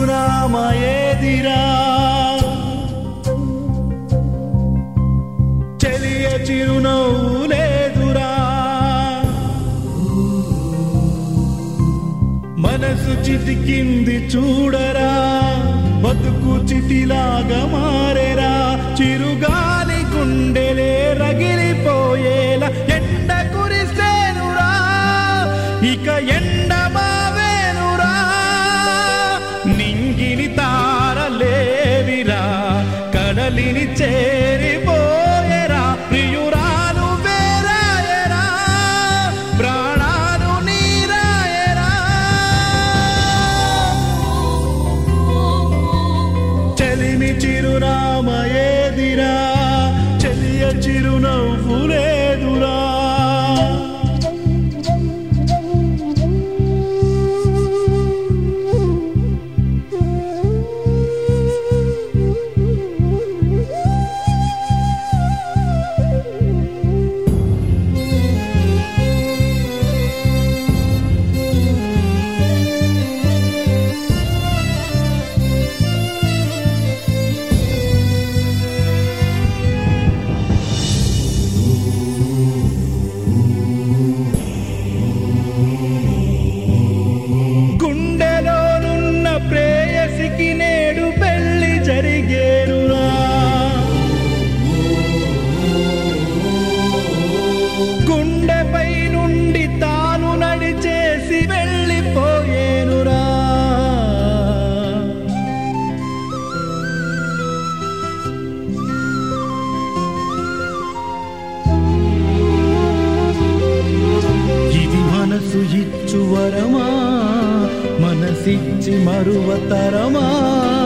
చిరునామా ఏదిరా చెలియ చిరునవ్వు లేదురా మనసు చితికింది చూడరా బతుకు చిటిలాగా మారెరా చిరుగాలి గుండెలే రగిలిపోయేలా ఎండ కురిసేనురా ఇక ఎండ మావేనురా నింగిని తారలేవిరా కడలిని చేరిపోయేరా ప్రియురాలు వేరాయరా ప్రాణాలు నీరాయరా చెలిమి చిరునామ ఏదిరా చెలియ చిరునవ్వు లేదురా గుండెలోనున్న ప్రేయసికి నేడు పెళ్లి జరిగేరురా గుండెపై నుండి తాను నడిచేసి వెళ్ళిపోయేనురా ఇది మనసు ఇచ్చు వరమా మనసిచ్చి మరువతరమా